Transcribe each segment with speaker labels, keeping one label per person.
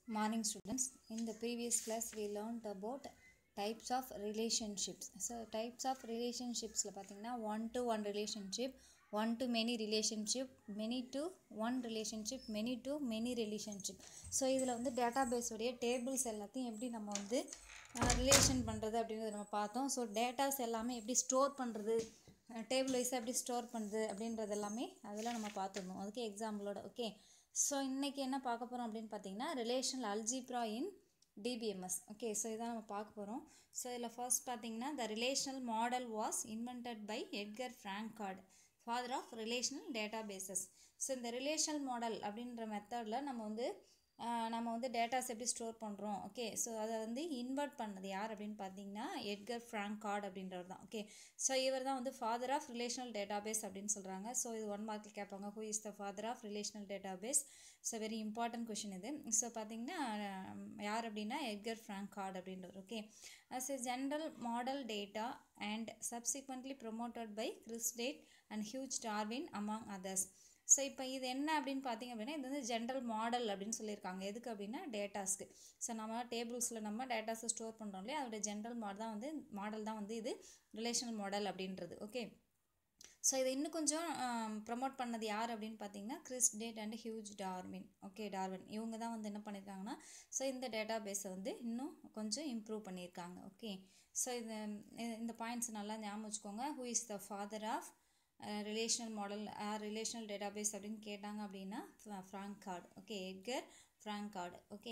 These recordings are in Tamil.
Speaker 1: Morning students. In the previous class we learned about types of relationships. So types of relationships பார்த்தீங்கன்னா one to one relationship, one to many relationship, many to one relationship, many to many relationship. So இதில் வந்து டேட்டாபேஸ் உடைய டேபிள்ஸ் எல்லாத்தையும் எப்படி நம்ம வந்து ரிலேஷன் பண்ணுறது அப்படின்றத நம்ம பார்த்தோம் ஸோ டேட்டாஸ் எல்லாமே எப்படி ஸ்டோர் பண்ணுறது டேபிள் வைஸாக எப்படி ஸ்டோர் பண்ணுறது அப்படின்றது எல்லாமே அதில் நம்ம பார்த்துருந்தோம் அதுக்கு எக்ஸாம்பிளோட ஓகே ஸோ இன்றைக்கி என்ன பார்க்க போகிறோம் அப்படின்னு பார்த்தீங்கன்னா relational algebra in DBMS okay so இதான் நம்ம பார்க்க போகிறோம் ஸோ இதில் ஃபர்ஸ்ட் பார்த்தீங்கன்னா the relational model was invented by Edgar Frank Codd father of relational databases so இந்த ரிலேஷனல் மாடல் அப்படின்ற மெத்தடில் நம்ம வந்து நம்ம வந்து டேட்டாஸ் எப்படி ஸ்டோர் பண்ணுறோம் ஓகே ஸோ அதை வந்து இன்வெர்ட் பண்ணது யார் அப்படின்னு பார்த்தீங்கன்னா எட்கர் ஃப்ராங்க் கார்டு அப்படின்றவர் தான் ஓகே ஸோ இவர் தான் வந்து ஃபாதர் ஆஃப் ரிலேஷனல் டேட்டாபேஸ் அப்படின்னு சொல்கிறாங்க ஸோ இது ஒன் மார்க்கில் கேட்பாங்க who is the father of relational database so very important question இது ஸோ பார்த்தீங்கன்னா யார் அப்படின்னா எட்கர் ஃப்ராங்க் கார்டு அப்படின்றவர் okay as a general model data and subsequently promoted by Chris Date and Hugh Darwen among others so இப்போ இது என்ன அப்படின்னு பார்த்தீங்க அப்படின்னா இது வந்து ஜென்ரல் மாடல் அப்படின்னு சொல்லியிருக்காங்க எதுக்கு அப்படின்னா டேட்டாஸ்க்கு ஸோ நம்ம டேபிள்ஸில் நம்ம டேட்டாஸை ஸ்டோர் பண்ணுறோம் இல்லையா அதோட ஜென்ரல் மாடல் தான் வந்து மாடல் தான் வந்து இது ரிலேஷனல் மாடல் அப்படின்றது ஓகே ஸோ இதை இன்னும் கொஞ்சம் ப்ரமோட் பண்ணது யார் அப்படின்னு பார்த்தீங்கன்னா Chris Date and Hugh Darwen okay Darwen இவங்க தான் வந்து என்ன பண்ணியிருக்காங்கன்னா ஸோ இந்த டேட்டா பேஸை வந்து இன்னும் கொஞ்சம் இம்ப்ரூவ் பண்ணியிருக்காங்க ஓகே ஸோ இது இந்த பாயிண்ட்ஸ் நல்லா ஞாபகம் வச்சுக்கோங்க who is the father of relational model relational database அப்படின்னு கேட்டாங்க அப்படின்னா Frank Codd okay Edgar Frank Codd okay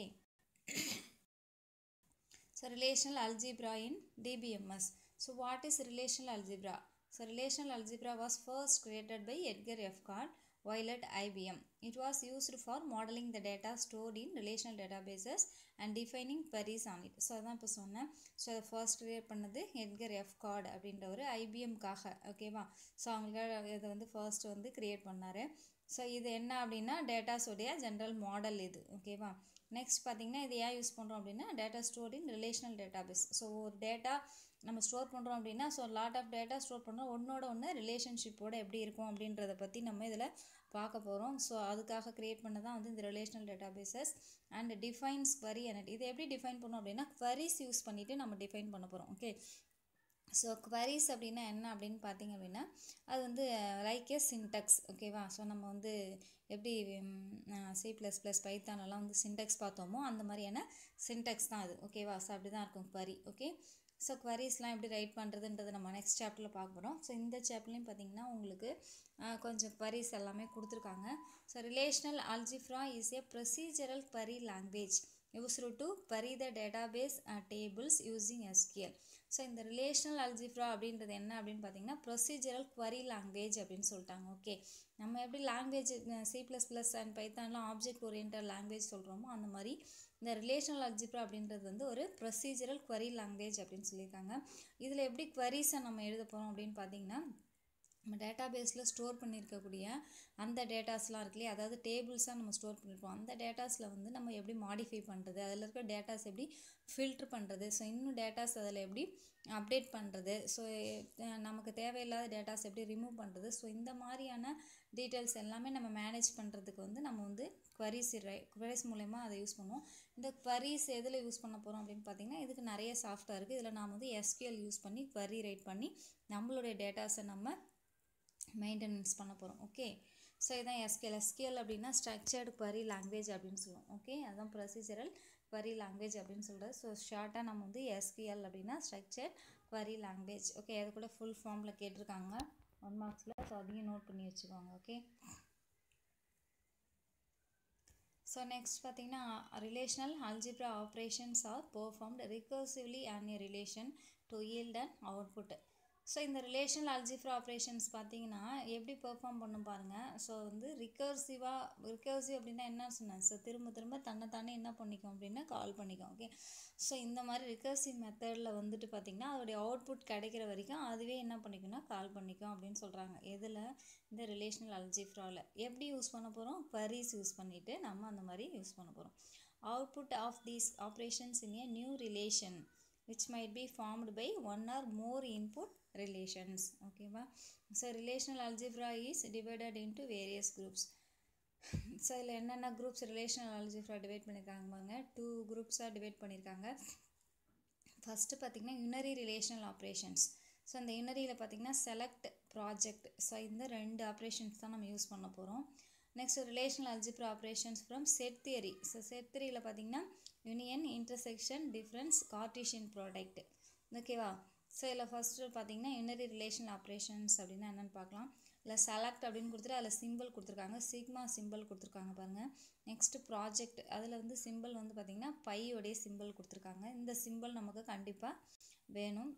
Speaker 1: so relational algebra in DBMS so what is relational algebra so relational algebra was first created by Edgar F Codd while at IBM. It was used for modeling the data stored in relational databases and defining queries on it. So அதான் இப்போ சொன்னேன் ஸோ அதை ஃபர்ஸ்ட் கிரியேட் பண்ணது எட்கர் எஃப் கார்டு அப்படின்ற ஒரு ஐபிஎம்காக ஓகேவா ஸோ அவங்களுக்கு இதை வந்து ஃபர்ஸ்ட் வந்து கிரியேட் பண்ணார் ஸோ இது என்ன அப்படின்னா டேட்டாஸோடைய ஜென்ரல் மாடல் இது ஓகேவா நெக்ஸ்ட் பார்த்தீங்கன்னா இது ஏன் யூஸ் பண்ணுறோம் அப்படின்னா data store in relational database so ஒரு டேட்டா நம்ம ஸ்டோர் பண்ணுறோம் அப்படின்னா so lot of data store பண்ணுறோம் ஒன்றோட ஒன்று ரிலேஷன்ஷிப்போட எப்படி இருக்கும் அப்படின்றத பற்றி நம்ம இதில் பார்க்க போகிறோம் ஸோ அதுக்காக க்ரியேட் பண்ண தான் வந்து இந்த relational databases and defines query அண்ட் இதை எப்படி டிஃபைன் பண்ணோம் அப்படின்னா queries யூஸ் பண்ணிவிட்டு நம்ம டிஃபைன் பண்ண போகிறோம் ஓகே ஸோ queries அப்படின்னா என்ன அப்படின்னு பார்த்தீங்க அப்படின்னா அது வந்து லைக் ஏ சின்டெக்ஸ் ஓகேவா ஸோ நம்ம வந்து எப்படி சி ப்ளஸ் ப்ளஸ் பைத்தானெல்லாம் வந்து சின்டெக்ஸ் பார்த்தோமோ அந்த மாதிரியான சின்டெக்ஸ் தான் அது ஓகேவா ஸோ அப்படி தான் இருக்கும் query ஓகே ஸோ queries-லாம் எப்படி ரைட் பண்ணுறதுன்றது நம்ம நெக்ஸ்ட் சாப்டரில் பார்க்க போகிறோம் ஸோ இந்த சாப்டர்லையும் பார்த்தீங்கன்னா உங்களுக்கு கொஞ்சம் queries எல்லாமே கொடுத்துருக்காங்க so relational algebra is a procedural query language used to query the database uh, tables using SQL so இந்த ரிலேஷனல் அல்ஜிஃப்ரா அப்படின்றது என்ன அப்படின்னு பார்த்தீங்கன்னா ப்ரொசீஜரல் query லாங்குவேஜ் அப்படின்னு சொல்லிட்டாங்க ஓகே நம்ம எப்படி language C plus plus and பைத்தான்லாம் ஆப்ஜெக்ட் ஓரியன்ட் லாங்குவேஜ் சொல்கிறோமோ அந்த மாதிரி இந்த ரிலேஷனல் அல்ஜிப்ரா அப்படின்றது வந்து ஒரு ப்ரொசீஜரல் query லாங்குவேஜ் அப்படின்னு சொல்லியிருக்காங்க இதில் எப்படி queries-அ நம்ம எழுத போகிறோம் அப்படின்னு பார்த்தீங்கன்னா நம்ம டேட்டா பேஸில் ஸ்டோர் பண்ணியிருக்கக்கூடிய அந்த டேட்டாஸ்லாம் இருக்கு இல்லையா அதாவது டேபிள்ஸாக நம்ம ஸ்டோர் பண்ணியிருப்போம் அந்த டேட்டாஸில் வந்து நம்ம எப்படி மாடிஃபை பண்ணுறது அதில் இருக்க டேட்டாஸ் எப்படி ஃபில்ட்ரு பண்ணுறது ஸோ இன்னும் டேட்டாஸ் அதில் எப்படி அப்டேட் பண்ணுறது ஸோ நமக்கு தேவையில்லாத டேட்டாஸ் எப்படி ரிமூவ் பண்ணுறது ஸோ இந்த மாதிரியான டீட்டெயில்ஸ் எல்லாமே நம்ம மேனேஜ் பண்ணுறதுக்கு வந்து நம்ம வந்து queries ரை queries மூலயமா அதை யூஸ் பண்ணுவோம் இந்த queries எதில் யூஸ் பண்ண போகிறோம் அப்படின்னு பார்த்தீங்கன்னா இதுக்கு நிறைய சாஃப்ட்வேர் இருக்குது இதில் நாம் வந்து எஸ்கியூஎல் யூஸ் பண்ணி query ரைட் பண்ணி நம்மளுடைய டேட்டாஸை நம்ம மெயின்டெனன்ஸ் பண்ண போகிறோம் ஓகே ஸோ இதான் எஸ்கிஎல் எஸ்கிஎல் அப்படின்னா ஸ்ட்ரக்சர்டு query லாங்குவேஜ் அப்படின்னு சொல்லுவோம் ஓகே அதுதான் ப்ரொசீஜரல் query லாங்குவேஜ் அப்படின்னு சொல்கிறது ஸோ ஷார்ட்டாக நம்ம வந்து எஸ்கிஎல் அப்படின்னா ஸ்ட்ரக்சர் query லாங்குவேஜ் ஓகே அது கூட ஃபுல் ஃபார்மில் கேட்டிருக்காங்க ஒன் மார்க்ஸில் ஸோ அதையும் நோட் பண்ணி வச்சுக்கோங்க ஓகே ஸோ நெக்ஸ்ட் பார்த்தீங்கன்னா relational algebra operations are performed recursively on a relation to yield and output so இந்த ரிலேஷனல் அல்ஜிஃப்ரா ஆப்ரேஷன்ஸ் பார்த்தீங்கன்னா எப்படி பெர்ஃபார்ம் பண்ணும் பாருங்கள் ஸோ வந்து ரிகர்சிவாக ரிகர்சிவ் அப்படின்னா என்ன சொன்னேன் ஸோ திரும்ப திரும்ப தன்னைத்தானே என்ன பண்ணிக்கும் அப்படின்னா கால் பண்ணிக்கும் ஓகே ஸோ இந்த மாதிரி ரிகர்சிவ் மெத்தடில் வந்துட்டு பார்த்திங்கன்னா அதோடைய அவுட்புட் கிடைக்கிற வரைக்கும் அதுவே என்ன பண்ணிக்கும்னா கால் பண்ணிக்கும் அப்படின்னு சொல்கிறாங்க எதில் இந்த ரிலேஷனல் அல்ஜிஃப்ராவில் எப்படி யூஸ் பண்ண போகிறோம் queries யூஸ் பண்ணிவிட்டு நம்ம அந்த மாதிரி யூஸ் பண்ண போகிறோம் output of these operations in a new relation which might be formed by one or more input relations okay ba so relational algebra is divided into various groups so இதில் என்னென்ன குரூப்ஸ் ரிலேஷனல் அல்ஜிப்ரா டிவைட் பண்ணியிருக்காங்க பாருங்க டூ குரூப்ஸாக டிவைட் பண்ணியிருக்காங்க ஃபஸ்ட்டு பார்த்திங்கன்னா யுனரி ரிலேஷனல் ஆப்ரேஷன்ஸ் ஸோ அந்த யுனரியில் பார்த்திங்கன்னா செலக்ட் ப்ராஜெக்ட் ஸோ இந்த ரெண்டு ஆப்ரேஷன்ஸ் தான் நம்ம யூஸ் பண்ண போகிறோம் next relational algebra operations from set theory so set தியரியில் பார்த்திங்கன்னா union intersection difference Cartesian product ஓகேவா ஸோ இதில் ஃபஸ்ட்டு பார்த்தீங்கன்னா யுனரி ரிலேஷனல் ஆப்ரேஷன்ஸ் அப்படின்னா என்னென்னு பார்க்கலாம் இல்லை செலக்ட் அப்படின்னு கொடுத்துட்டு அதில் சிம்பிள் கொடுத்துருக்காங்க சிக்மா சிம்பிள் கொடுத்துருக்காங்க பாருங்கள் நெக்ஸ்ட்டு ப்ராஜெக்ட் அதில் வந்து சிம்பிள் வந்து பார்த்திங்கன்னா பையோடைய சிம்பிள் கொடுத்துருக்காங்க இந்த சிம்பிள் நமக்கு கண்டிப்பாக வேணும்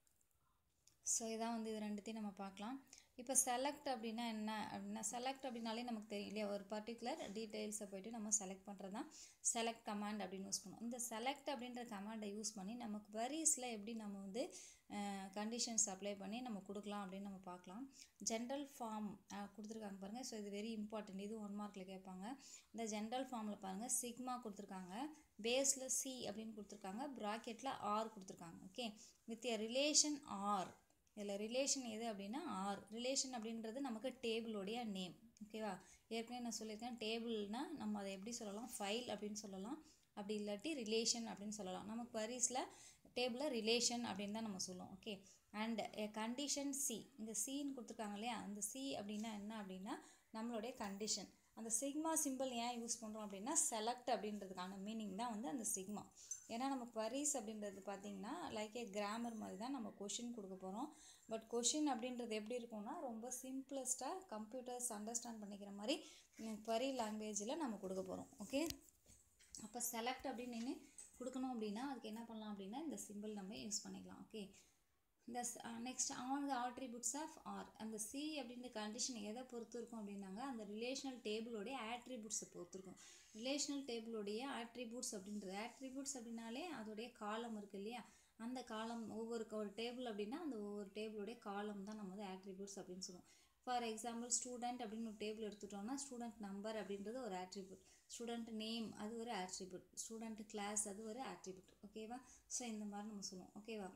Speaker 1: ஸோ இதான் வந்து இது ரெண்டுத்தையும் நம்ம பார்க்கலாம் இப்போ செலக்ட் அப்படின்னா என்ன அப்படின்னா செலக்ட் அப்படின்னாலே நமக்கு தெரியும் இல்லையா ஒரு பர்டிகுலர் டீட்டெயில்ஸை போய்ட்டு நம்ம செலக்ட் பண்ணுறது தான் செலக்ட் கமாண்ட் அப்படின்னு யூஸ் பண்ணுவோம் இந்த செலக்ட் அப்படின்ற கமாண்டை யூஸ் பண்ணி நமக்கு வரிஸில் எப்படி நம்ம வந்து கண்டிஷன்ஸ் அப்ளை பண்ணி நம்ம கொடுக்கலாம் அப்படின்னு நம்ம பார்க்கலாம் ஜென்ரல் ஃபார்ம் கொடுத்துருக்காங்க பாருங்கள் ஸோ இது வெரி இம்பார்ட்டன்ட் இது ஒன் மார்க்கில் கேட்பாங்க இந்த ஜென்ரல் ஃபார்மில் பாருங்கள் சிக்மா கொடுத்துருக்காங்க பேஸில் சி அப்படின்னு கொடுத்துருக்காங்க ப்ராக்கெட்டில் ஆர் கொடுத்துருக்காங்க okay with a relation R இதில் ரிலேஷன் எது அப்படின்னா ஆர் ரிலேஷன் அப்படின்றது நமக்கு டேபிளோடைய நேம் ஓகேவா ஏற்கனவே நான் சொல்லியிருக்கேன் டேபிள்னால் நம்ம அதை எப்படி சொல்லலாம் ஃபைல் அப்படின்னு சொல்லலாம் அப்படி இல்லாட்டி ரிலேஷன் அப்படின்னு சொல்லலாம் நம்ம queries-ல டேபிளில் ரிலேஷன் அப்படின்னு தான் நம்ம சொல்லுவோம் okay and a condition C இந்த சின்னு கொடுத்துருக்காங்க இல்லையா அந்த சி அப்படின்னா என்ன அப்படின்னா நம்மளுடைய கண்டிஷன் அந்த சிக்மா சிம்பிள் ஏன் யூஸ் பண்ணுறோம் அப்படின்னா செலக்ட் அப்படின்றதுக்கான மீனிங் தான் வந்து அந்த சிக்மா ஏன்னா நம்ம queries அப்படின்றது பார்த்திங்கன்னா லைக் ஏ கிராமர் மாதிரி தான் நம்ம கொஷின் கொடுக்க போகிறோம் பட் கொஷின் அப்படின்றது எப்படி இருக்கும்னா ரொம்ப சிம்பிளஸ்ட்டாக கம்ப்யூட்டர்ஸ் அண்டர்ஸ்டாண்ட் பண்ணிக்கிற மாதிரி query லாங்குவேஜில் நம்ம கொடுக்க போகிறோம் ஓகே அப்போ செலக்ட் அப்படின்னு கொடுக்கணும் அப்படின்னா அதுக்கு என்ன பண்ணலாம் அப்படின்னா இந்த சிம்பிள் நம்ம யூஸ் பண்ணிக்கலாம் ஓகே இந்த next on the attributes of R அந்த சி அப்படின்ற கண்டிஷன் எதை பொறுத்து இருக்கும் அப்படின்னாங்க அந்த ரிலேஷனல் டேபிளோடைய ஆட்ரிபியூட்ஸை பொறுத்து இருக்கும் ரிலேஷனல் டேபிளோடைய ஆட்ரிபியூட்ஸ் அப்படின்றது ஆட்ரிபியூட்ஸ் அப்படின்னாலே அதோடைய காலம் இருக்குது இல்லையா அந்த காலம் ஒவ்வொரு ஒரு டேபிள் அப்படின்னா அந்த ஒவ்வொரு டேபிளோடைய காலம் தான் நம்ம வந்து ஆட்ரிபியூட்ஸ் அப்படின்னு சொல்லுவோம் ஃபார் எக்ஸாம்பிள் ஸ்டூடெண்ட் அப்படின்னு ஒரு டேபிள் எடுத்துட்டோம்னா ஸ்டூடெண்ட் நம்பர் அப்படின்றது ஒரு ஆட்ரிபியூட் ஸ்டூடெண்ட் நேம் அது ஒரு ஆட்ரிபியூட் ஸ்டூடெண்ட் கிளாஸ் அது ஒரு ஆட்ரிபியூட் ஓகேவா ஸோ இந்த மாதிரி நம்ம சொல்லுவோம் ஓகேவா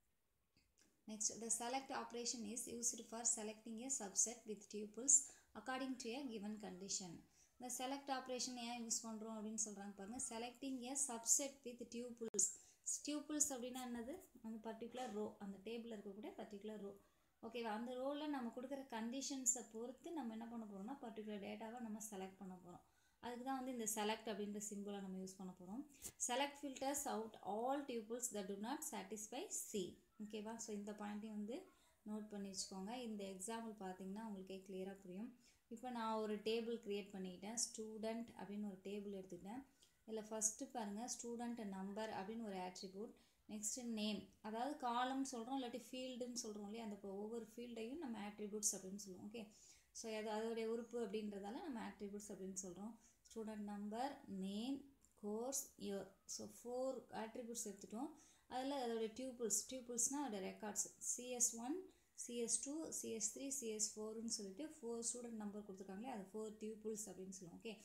Speaker 1: Next, the select operation is used for selecting a subset with tuples according to a given condition. இந்த செலக்ட் ஆப்ரேஷன் ஏன் யூஸ் பண்ணுறோம் அப்படின்னு சொல்கிறாங்க பாருங்கள் selecting a subset with tuples tuples அப்படின்னா என்னது அந்த பர்டிகுலர் ரோ அந்த டேபிளில் இருக்கக்கூடிய பர்டிகுலர் ரோ ஓகேவா அந்த ரோவில் நம்ம கொடுக்குற கண்டிஷன்ஸை பொறுத்து நம்ம என்ன பண்ண போகிறோம்னா பர்டிகுலர் டேட்டாவை நம்ம செலக்ட் பண்ண போகிறோம் அதுக்கு தான் வந்து இந்த செலக்ட் அப்படின்ற சிம்பிளை நம்ம யூஸ் பண்ண போகிறோம் select filters out all tuples that do not satisfy C ஓகேவா ஸோ இந்த பாயிண்ட்டையும் வந்து நோட் பண்ணி வச்சுக்கோங்க இந்த எக்ஸாம்பிள் பார்த்தீங்கன்னா உங்களுக்கே கிளியராக புரியும் இப்போ நான் ஒரு டேபிள் க்ரியேட் பண்ணிக்கிட்டேன் ஸ்டூடெண்ட் அப்படின்னு ஒரு டேபிள் எடுத்துக்கிட்டேன் இதில் ஃபஸ்ட்டு பாருங்கள் ஸ்டூடெண்ட் நம்பர் அப்படின்னு ஒரு ஆட்ரிபியூட் நெக்ஸ்ட்டு நேம் அதாவது காலம்னு சொல்கிறோம் இல்லாட்டி ஃபீல்டுன்னு சொல்கிறோம் இல்லையா அந்த இப்போ ஒவ்வொரு ஃபீல்டையும் நம்ம ஆட்ரிபியூட்ஸ் அப்படின்னு சொல்லுவோம் ஓகே ஸோ அது அதோடைய உறுப்பு அப்படின்றதால நம்ம ஆட்ரிபியூட்ஸ் அப்படின்னு சொல்கிறோம் student number name course year so four attributes எடுத்துட்டோம் அதில் அதோடைய டியூபிள்ஸ் டியூபிள்ஸ்னால் அதோடைய records CS one CS two CS three CS ஃபோர்னு சொல்லிட்டு ஃபோர் ஸ்டூடெண்ட் நம்பர் கொடுத்துருக்காங்களே அது ஃபோர் டியூபிள்ஸ் அப்படின்னு சொல்லுவோம் ஓகே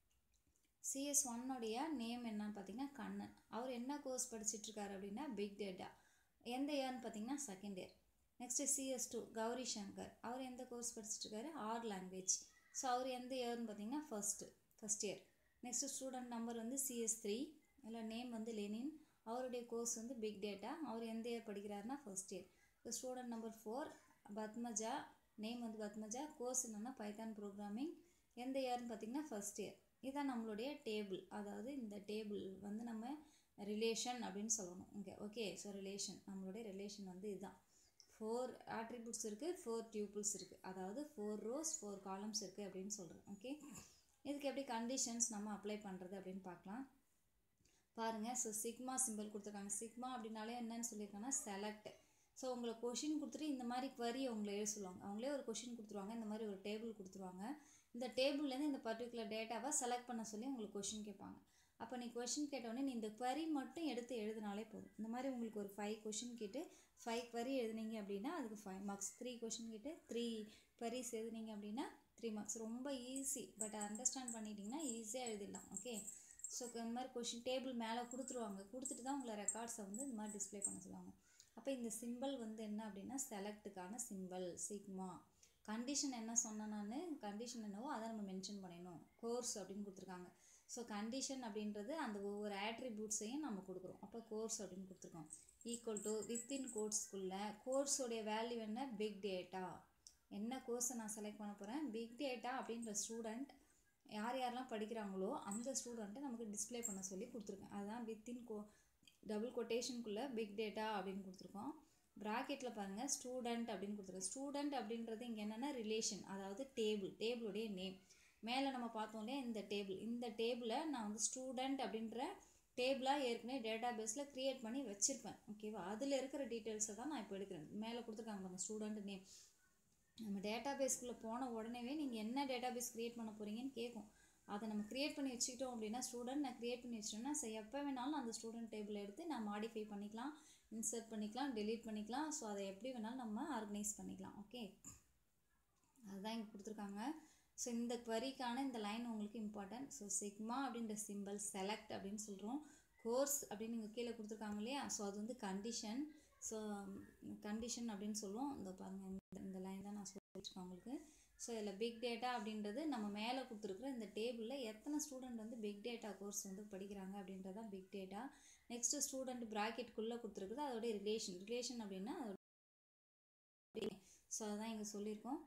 Speaker 1: சிஎஸ் ஒன்னுடைய நேம் என்னன்னு பார்த்தீங்கன்னா கண்ணன் அவர் என்ன கோர்ஸ் படிச்சிட்ருக்காரு அப்படின்னா பிக் டேட்டா எந்த இயர்னு பார்த்தீங்கன்னா second year next CS two Gowri Shankar அவர் எந்த கோர்ஸ் படிச்சிட்ருக்காரு ஆர் லாங்குவேஜ் ஸோ அவர் எந்த இயர்னு பார்த்தீங்கன்னா first first year next student number வந்து சிஎஸ் த்ரீ இல்லை நேம் வந்து லெனின் அவருடைய கோர்ஸ் வந்து பிக் டேட்டா அவர் எந்த இயர் படிக்கிறாருன்னா ஃபஸ்ட் இயர் இப்போ student number four Padmaja name வந்து பத்மஜா கோர்ஸ் என்னென்னா பைத்தான் ப்ரோக்ராமிங் எந்த இயர்னு பார்த்தீங்கன்னா ஃபஸ்ட் இயர் இதுதான் நம்மளுடைய டேபிள் அதாவது இந்த டேபிள் வந்து நம்ம ரிலேஷன் அப்படின்னு சொல்லணும் ஓகே ஓகே ஸோ ரிலேஷன் நம்மளுடைய ரிலேஷன் வந்து இதுதான் ஃபோர் ஆட்ரிபியூட்ஸ் இருக்குது ஃபோர் டியூபிள்ஸ் இருக்குது அதாவது ஃபோர் ரோஸ் ஃபோர் காலம்ஸ் இருக்குது அப்படின்னு சொல்கிறோம் ஓகே இதுக்கு எப்படி கண்டிஷன்ஸ் நம்ம அப்ளை பண்ணுறது அப்படின்னு பார்க்கலாம் பாருங்கள் ஸோ சிக்மா சிம்பிள் கொடுத்துருக்காங்க சிக்மா அப்படின்னாலே என்னன்னு சொல்லியிருக்காங்கன்னா செலக்ட் ஸோ உங்களை கொஷின் கொடுத்துட்டு இந்த மாதிரி query உங்களை எழுத சொல்லுவாங்க அவங்களே ஒரு கொஷின் கொடுத்துருவாங்க இந்த மாதிரி ஒரு டேபிள் கொடுத்துருவாங்க இந்த டேபிள்லேருந்து இந்த பர்டிகுலர் டேட்டாவை செலக்ட் பண்ண சொல்லி உங்களுக்கு கொஷின் கேட்பாங்க அப்போ நீ கொஷின் கேட்டோடனே நீ இந்த query மட்டும் எடுத்து எழுதினாலே போதும் இந்த மாதிரி உங்களுக்கு ஒரு ஃபைவ் கொஷின் கேட்டு ஃபைவ் query எழுதுனீங்க அப்படின்னா அதுக்கு ஃபைவ் மார்க்ஸ் த்ரீ கொஷின் கேட்டு த்ரீ queries எழுதுனீங்க அப்படின்னா த்ரீ மார்க்ஸ் ரொம்ப ஈஸி பட் அண்டர்ஸ்டாண்ட் பண்ணிட்டீங்கன்னா ஈஸியாக எழுதிடலாம் ஓகே ஸோ இந்த மாதிரி கொஷின் டேபிள் மேலே கொடுத்துருவாங்க கொடுத்துட்டு தான் உங்களை ரெக்கார்ட்ஸை வந்து இந்த மாதிரி டிஸ்ப்ளே பண்ண சொல்லுவாங்க அப்போ இந்த சிம்பிள் வந்து என்ன அப்படின்னா செலக்ட்டுக்கான சிம்பிள் சிக்மா கண்டிஷன் என்ன சொன்னேன் நான் கண்டிஷன் என்னவோ அதை நம்ம மென்ஷன் பண்ணிடணும் கோர்ஸ் அப்படின்னு கொடுத்துருக்காங்க ஸோ கண்டிஷன் அப்படின்றது அந்த ஒவ்வொரு ஆட்ரிபியூட்ஸையும் நம்ம கொடுக்குறோம் அப்போ கோர்ஸ் அப்படின்னு கொடுத்துருக்கோம் ஈக்குவல் டு வித்தின் கோர்ஸ்க்குள்ளே கோர்ஸோடைய வேல்யூ என்ன பிக் டேட்டா என்ன கோர்ஸை நான் செலக்ட் பண்ண போகிறேன் பிக் டேட்டா அப்படின்ற ஸ்டூடெண்ட் யார் யாரெல்லாம் படிக்கிறாங்களோ அந்த ஸ்டூடெண்ட்டை நமக்கு டிஸ்ப்ளே பண்ண சொல்லி கொடுத்துருக்கேன் அதுதான் வித்தின் கோ டபுள் கொட்டேஷனுக்குள்ளே பிக் டேட்டா அப்படின்னு கொடுத்துருக்கோம் ப்ராக்கெட்டில் பாருங்கள் ஸ்டூடெண்ட் அப்படின்னு கொடுத்துருக்கோம் ஸ்டூடெண்ட் அப்படின்றது இங்கே என்னென்னா ரிலேஷன் அதாவது டேபிள் டேபிளுடைய நேம் மேலே நம்ம பார்த்தோம் இல்லையா இந்த டேபிள் இந்த டேபிளை நான் வந்து ஸ்டூடெண்ட் அப்படின்ற டேபிளாக ஏற்கனவே டேட்டா பேஸில் க்ரியேட் பண்ணி வச்சுருப்பேன் ஓகேவா அதில் இருக்கிற டீட்டெயில்ஸை தான் நான் இப்போ எடுக்கிறேன் மேலே கொடுத்துருக்காங்க பாருங்கள் ஸ்டூடெண்ட் நேம் நம்ம டேட்டா பேஸ்க்குள்ளே போன உடனேவே நீங்கள் என்ன டேட்டா பேஸ் க்ரியேட் பண்ண போகிறீங்கன்னு கேட்கும் அதை நம்ம க்ரியேட் பண்ணி வச்சுக்கிட்டோம் அப்படின்னா ஸ்டூடெண்ட் நான் க்ரியேட் பண்ணி வச்சிட்டேன்னா ஸோ எப்போ வேணாலும் அந்த ஸ்டூடெண்ட் டேபிள் எடுத்து நான் மாடிஃபை பண்ணிக்கலாம் இன்சர்ட் பண்ணிக்கலாம் டெலீட் பண்ணிக்கலாம் ஸோ அதை எப்படி வேணாலும் நம்ம ஆர்கனைஸ் பண்ணிக்கலாம் ஓகே அதுதான் இங்கே கொடுத்துருக்காங்க ஸோ இந்த queryக்கான இந்த லைன் உங்களுக்கு இம்பார்ட்டன்ட் ஸோ சிக்மா அப்படின்ற சிம்பிள் செலக்ட் அப்படின்னு சொல்கிறோம் கோர்ஸ் அப்படின்னு இங்கே கீழே கொடுத்துருக்காங்க இல்லையா ஸோ அது வந்து கண்டிஷன் ஸோ கண்டிஷன் அப்படின்னு சொல்லுவோம் இந்த பாருங்கள் இந்த இந்த லைன் தான் நான் சொல்லியிருக்கேன் உங்களுக்கு ஸோ இதில் பிக் டேட்டா அப்படின்றது நம்ம மேலே கொடுத்துருக்குற இந்த டேபிளில் எத்தனை ஸ்டூடெண்ட் வந்து பிக் டேட்டா கோர்ஸ் வந்து படிக்கிறாங்க அப்படின்றது தான் பிக் டேட்டா நெக்ஸ்ட்டு ஸ்டூடெண்ட் ப்ராக்கெட்குள்ளே கொடுத்துருக்குது அதோடைய ரிலேஷன் ரிலேஷன் அப்படின்னா ஸோ அதுதான் இங்கே சொல்லியிருக்கோம்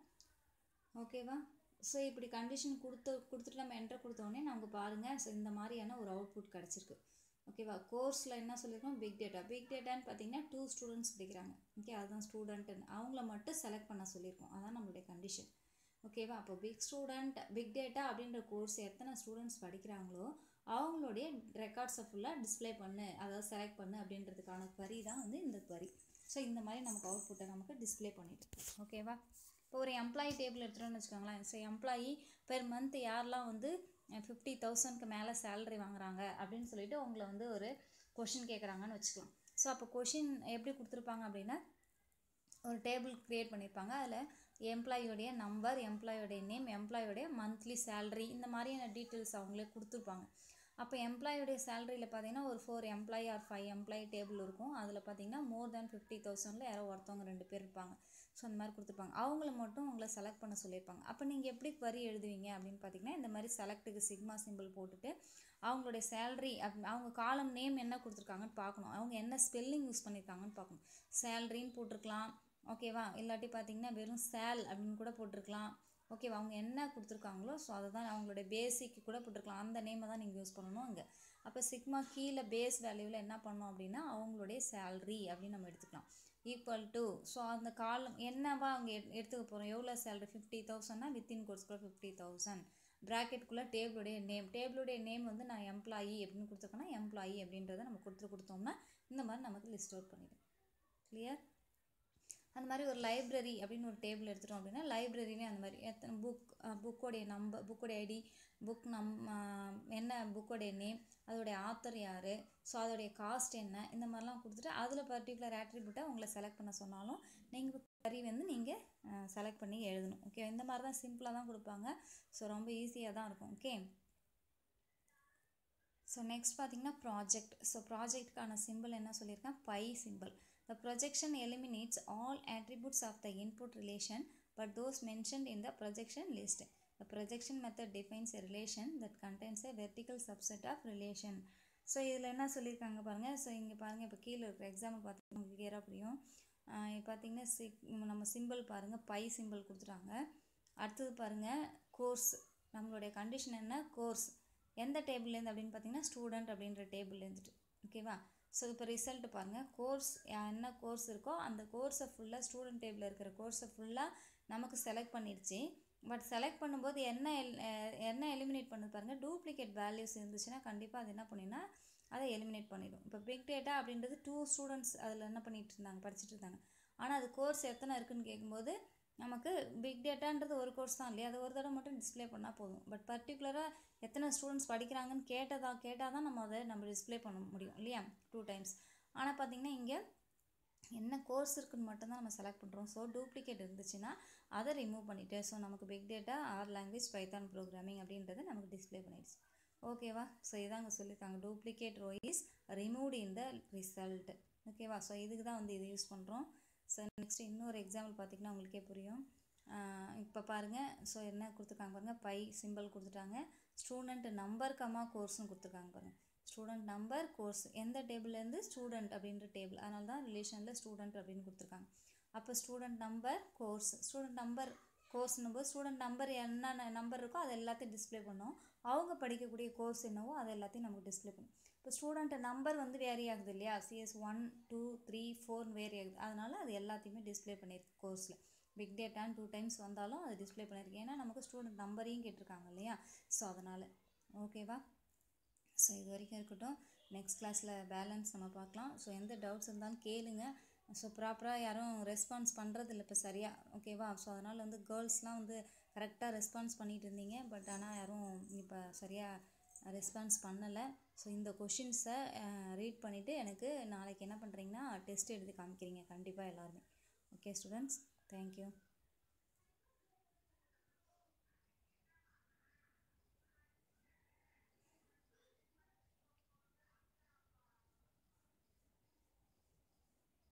Speaker 1: ஓகேவா ஸோ இப்படி கண்டிஷன் கொடுத்து கொடுத்துட்டு நம்ம என்டர் கொடுத்தோடனே நமக்கு பாருங்கள் ஸோ இந்த மாதிரியான ஒரு அவுட்புட் கிடச்சிருக்கு ஓகேவா கோர்ஸில் என்ன சொல்லியிருக்கோம் பிக் டேட்டா பிக் டேட்டான்னு பார்த்தீங்கன்னா டூ ஸ்டூடெண்ட்ஸ் படிக்கிறாங்க ஓகே அதுதான் ஸ்டூடெண்ட்டுன்னு அவங்கள மட்டும் செலக்ட் பண்ண சொல்லியிருக்கோம் அதான் நம்மளுடைய கண்டிஷன் ஓகேவா அப்போ பிக் ஸ்டூடெண்ட் பிக் டேட்டா அப்படின்ற கோர்ஸ் எத்தனை ஸ்டூடெண்ட்ஸ் படிக்கிறாங்களோ அவங்களுடைய ரெக்கார்ட்ஸை ஃபுல்லாக டிஸ்ப்ளே பண்ணு அதாவது செலக்ட் பண்ணு அப்படின்றதுக்கான query தான் வந்து இந்த query ஸோ இந்த மாதிரி நமக்கு அவுட்புட்டை நமக்கு டிஸ்ப்ளே பண்ணிட்டு ஓகேவா இப்போ ஒரு எம்ப்ளாயி டேபிள் எடுத்துகிட்டோம்னு வச்சுக்கோங்களேன் ஸோ எம்ப்ளாயி பெர் மந்த் யாரெல்லாம் வந்து ஃபிஃப்டி தௌசண்ட்க்கு மேலே சேலரி வாங்குறாங்க அப்படின்னு சொல்லிட்டு உங்களை வந்து ஒரு கொஷின் கேட்குறாங்கன்னு வச்சுக்கலாம் ஸோ அப்போ கொஷின் எப்படி கொடுத்துருப்பாங்க அப்படின்னா ஒரு டேபிள் க்ரியேட் பண்ணியிருப்பாங்க அதில் எம்ப்ளாயியோடைய நம்பர் எம்ப்ளாயோடைய நேம் எம்ப்ளாயோடைய மந்த்லி சேலரி இந்த மாதிரியான டீட்டெயில்ஸ் அவங்களே கொடுத்துருப்பாங்க அப்போ எம்ப்ளாயோடைய சேலரியில் பார்த்தீங்கன்னா ஒரு four employee or five employee table இருக்கும் அதில் பார்த்தீங்கன்னா மோர் தேன் ஃபிஃப்டி தௌசண்டில் யாரோ ஒருத்தவங்க ரெண்டு பேர் இருப்பாங்க ஸோ அந்த மாதிரி கொடுத்துருப்பாங்க அவங்கள மட்டும் உங்களை செலக்ட் பண்ண சொல்லியிருப்பாங்க அப்போ நீங்கள் எப்படி query எழுதுவீங்க அப்படின்னு பார்த்தீங்கன்னா இந்த மாதிரி செலக்ட்டுக்கு சிக்மா சிம்பிள் போட்டுட்டு அவங்களுடைய சேலரி அப் அவங்க காலம் நேம் என்ன கொடுத்துருக்காங்கன்னு பார்க்கணும் அவங்க என்ன ஸ்பெல்லிங் யூஸ் பண்ணியிருக்காங்கன்னு பார்க்கணும் சேலரின்னு போட்டிருக்கலாம் ஓகேவா இல்லாட்டி பார்த்தீங்கன்னா வெறும் சேல் அப்படின்னு கூட போட்டிருக்கலாம் ஓகேவா அவங்க என்ன கொடுத்துருக்காங்களோ ஸோ அதை தான் அவங்களுடைய பேசிக் கூட போட்டிருக்கலாம் அந்த நேமை தான் நீங்கள் யூஸ் பண்ணணும் அங்கே அப்போ சிக்மா கீழே பேஸ் வேல்யூவில் என்ன பண்ணோம் அப்படின்னா அவங்களுடைய சேல்ரி அப்படின்னு நம்ம எடுத்துக்கலாம் ஈக்குவல் டு ஸோ அந்த காலம் என்னவா அவங்க எடு- எடுத்துக்க போகிறோம் எவ்வளோ சேலரி ஃபிஃப்டி தௌசண்ட்னா வித்தின் கோர்ஸ்க்குள்ள ஃபிஃப்டி தௌசண்ட் ப்ராக்கெட்குள்ளே டேபிளுடைய நேம் டேபிளுடைய நேம் வந்து நான் எம்ப்ளாயி அப்படின்னு கொடுத்துருக்கேன்னா எம்ப்ளாயி அப்படின்றத நம்ம கொடுத்து கொடுத்தோம்னா இந்த மாதிரி நமக்கு லிஸ்ட் அவுட் பண்ணிடும் கிளியர் அந்த மாதிரி ஒரு லைப்ரரி அப்படின்னு ஒரு டேபிள் எடுத்துட்டோம் அப்படின்னா லைப்ரரியிலே அந்த மாதிரி எத்தனை புக் புக்கோடைய நம்பர் புக்கோடைய ஐடி புக் நம் அஹ், என்ன புக்கோடைய நேம் அதோடைய ஆத்தர் யார் ஸோ அதோடைய காஸ்ட் என்ன இந்த மாதிரிலாம் கொடுத்துட்டு அதில் பர்டிகுலர் ஆட்ரிபியூட்டை உங்களை செலக்ட் பண்ண சொன்னாலும் நீங்கள் வரி வந்து நீங்கள் செலக்ட் பண்ணி எழுதணும் ஓகே இந்த மாதிரி தான் சிம்பிளாக தான் கொடுப்பாங்க ஸோ ரொம்ப ஈஸியாக தான் இருக்கும் ஓகே ஸோ நெக்ஸ்ட் பார்த்தீங்கன்னா ப்ராஜெக்ட் ஸோ ப்ராஜெக்ட்கான சிம்பிள் என்ன சொல்லியிருக்கேன் pi symbol the projection eliminates all attributes of the input relation but those mentioned in the projection list the projection method defines a relation that contains a vertical subset of relation so இதில் என்ன சொல்லியிருக்காங்க பாருங்கள் ஸோ இங்கே பாருங்கள் இப்போ கீழே இருக்கிற எக்ஸாம்பிள் பார்த்தீங்கன்னா உங்களுக்கு கிளியராக புரியும் ஆஹ் இப்போ பார்த்தீங்கன்னா சிக் நம்ம சிம்பிள் பாருங்கள் பை சிம்பிள் கொடுத்துட்டாங்க அடுத்தது பாருங்கள் கோர்ஸ் நம்மளுடைய கண்டிஷன் என்ன கோர்ஸ் எந்த டேபிள்லேருந்து அப்படின்னு பார்த்தீங்கன்னா ஸ்டூடெண்ட் அப்படின்ற டேபிள்லேருந்துட்டு ஓகேவா ஸோ இப்போ ரிசல்ட் பாருங்கள் கோர்ஸ் என்ன கோர்ஸ் இருக்கோ அந்த கோர்ஸை ஃபுல்லாக ஸ்டூடெண்ட் டேபிளில் இருக்கிற கோர்ஸை ஃபுல்லாக நமக்கு செலக்ட் பண்ணிடுச்சு பட் செலக்ட் பண்ணும்போது என்ன எல்- அஹ் என்ன எலிமினேட் பண்ணுது பாருங்கள் டூப்ளிகேட் வேல்யூஸ் இருந்துச்சுன்னா கண்டிப்பாக அது என்ன பண்ணினா அதை எலிமினேட் பண்ணிடும் இப்போ பிக் டேட்டா அப்படின்றது டூ ஸ்டூடெண்ட்ஸ் அதில் என்ன பண்ணிட்டு இருந்தாங்க படிச்சுட்டு இருந்தாங்க ஆனால் அது கோர்ஸ் எத்தனை இருக்குன்னு கேட்கும்போது நமக்கு பிக் டேட்டான்றது ஒரு கோர்ஸ் தான் இல்லையா அது ஒரு தடவை மட்டும் டிஸ்ப்ளே பண்ணால் போதும் பட் பர்டிகுலராக எத்தனை ஸ்டூடெண்ட்ஸ் படிக்கிறாங்கன்னு கேட்டதா கேட்டால் தான் நம்ம அதை நம்ம டிஸ்ப்ளே பண்ண முடியும் இல்லையா டூ டைம்ஸ் ஆனால் பார்த்தீங்கன்னா இங்கே என்ன கோர்ஸ் இருக்குன்னு மட்டும்தான் நம்ம செலக்ட் பண்ணுறோம் ஸோ டூப்ளிகேட் இருந்துச்சுன்னா அதை ரிமூவ் பண்ணிவிட்டு ஸோ நமக்கு big data R language Python programming அப்படின்றத நமக்கு டிஸ்ப்ளே பண்ணிடுச்சு ஓகேவா ஸோ இதாங்க சொல்லியிருக்காங்க duplicate row is removed in the result ஓகேவா ஸோ இதுக்கு தான் வந்து இதை யூஸ் பண்ணுறோம் ஸோ நெக்ஸ்ட் இன்னொரு எக்ஸாம்பிள் பார்த்தீங்கன்னா உங்களுக்கே புரியும் இப்போ பாருங்கள் ஸோ என்ன கொடுத்துருக்காங்க பாருங்கள் பை சிம்பிள் கொடுத்துட்டாங்க ஸ்டூடெண்ட் நம்பர் கமா கோர்ஸ்னு கொடுத்துருக்காங்க பாருங்கள் ஸ்டூடெண்ட் நம்பர் கோர்ஸ் எந்த டேபிள்லேருந்து ஸ்டூடெண்ட் அப்படின்ற டேபிள் அதனால தான் ரிலேஷனில் ஸ்டூடெண்ட் அப்படின்னு கொடுத்துருக்காங்க அப்போ student number course student number கோர்ஸ்னும் போது ஸ்டூடெண்ட் நம்பர் என்னென்ன நம்பர் இருக்கோ அது எல்லாத்தையும் டிஸ்ப்ளே பண்ணோம் அவங்க படிக்கக்கூடிய கோர்ஸ் என்னவோ அது எல்லாத்தையும் நமக்கு டிஸ்ப்ளே பண்ணும் இப்போ ஸ்டூடெண்ட் நம்பர் வந்து வேரி ஆகுது இல்லையா சிஎஸ் ஒன் டூ த்ரீ ஃபோர்னு வேரி ஆகுது அதனால் அது எல்லாத்தையுமே டிஸ்ப்ளே பண்ணியிருக்கு கோர்ஸில் பிக் டேட்டான்னு டூ டைம்ஸ் வந்தாலும் அது டிஸ்ப்ளே பண்ணியிருக்கு ஏன்னா நமக்கு ஸ்டூடெண்ட் நம்பரையும் கேட்டிருக்காங்க இல்லையா ஸோ அதனால் ஓகேவா ஸோ இது வரைக்கும் இருக்கட்டும் நெக்ஸ்ட் கிளாஸில் பேலன்ஸ் நம்ம பார்க்கலாம் ஸோ எந்த டவுட்ஸ் இருந்தாலும் கேளுங்க ஸோ ப்ராப்பராக யாரும் ரெஸ்பான்ஸ் பண்ணுறதில்ல இப்போ சரியாக ஓகேவா ஸோ அதனால் வந்து கேர்ள்ஸ்லாம் வந்து கரெக்டாக ரெஸ்பான்ஸ் பண்ணிட்டு இருந்தீங்க பட் ஆனால் யாரும் இப்போ சரியாக ரெஸ்பான்ஸ் பண்ணலை ஸோ இந்த கொஷின்ஸை ரீட் பண்ணிவிட்டு எனக்கு நாளைக்கு என்ன பண்ணுறீங்கன்னா டெஸ்ட் எழுதி காமிக்கிறீங்க கண்டிப்பாக எல்லாருமே ஓகே ஸ்டூடெண்ட்ஸ் தேங்க்யூ